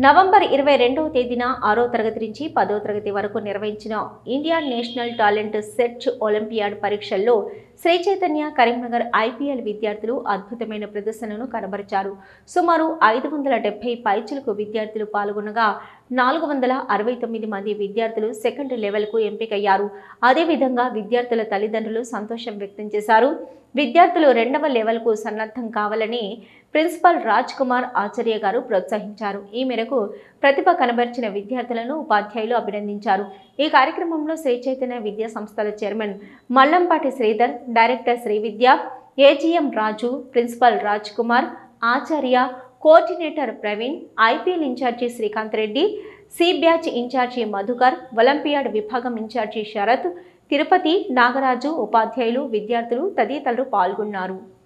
November ఇరవై రెండవ తేదీన ఆరో తరగతి నుంచి పదో తరగతి వరకు నిర్వహించిన Indian National Talent Search Olympiad పరీక్షల్లో శ్రీ చైతన్య కరీంనగర్ ఐపీఎల్ విద్యార్థులు అద్భుతమైన ప్రదర్శనను కనబరిచారు సుమారు ఐదు వందల డెబ్బై పైచులకు విద్యార్థులు పాల్గొనగా నాలుగు వందల అరవై తొమ్మిది మంది విద్యార్థులు సెకండ్ లెవెల్కు ఎంపికయ్యారు అదేవిధంగా విద్యార్థుల తల్లిదండ్రులు సంతోషం వ్యక్తం చేశారు విద్యార్థులు రెండవ లెవెల్కు సన్నద్ధం కావాలని ప్రిన్సిపల్ రాజ్ కుమార్ ఆచార్య గారు ప్రోత్సహించారు ఈ మేరకు ప్రతిభ కనబర్చిన విద్యార్థులను ఉపాధ్యాయులు అభినందించారు ఈ కార్యక్రమంలో శ్రీ చైతన్య విద్యా సంస్థల chairman Mallampati Sridhar director Sri Vidya AGM Raju principal Raj Kumar Acharya coordinator Praveen IPL incharge Srikanth Reddy C batch incharge Madhukar Olympiad విభాగం ఇన్ఛార్జి శరత్ తిరుపతి నాగరాజు ఉపాధ్యాయులు విద్యార్థులు తదితరులు పాల్గొన్నారు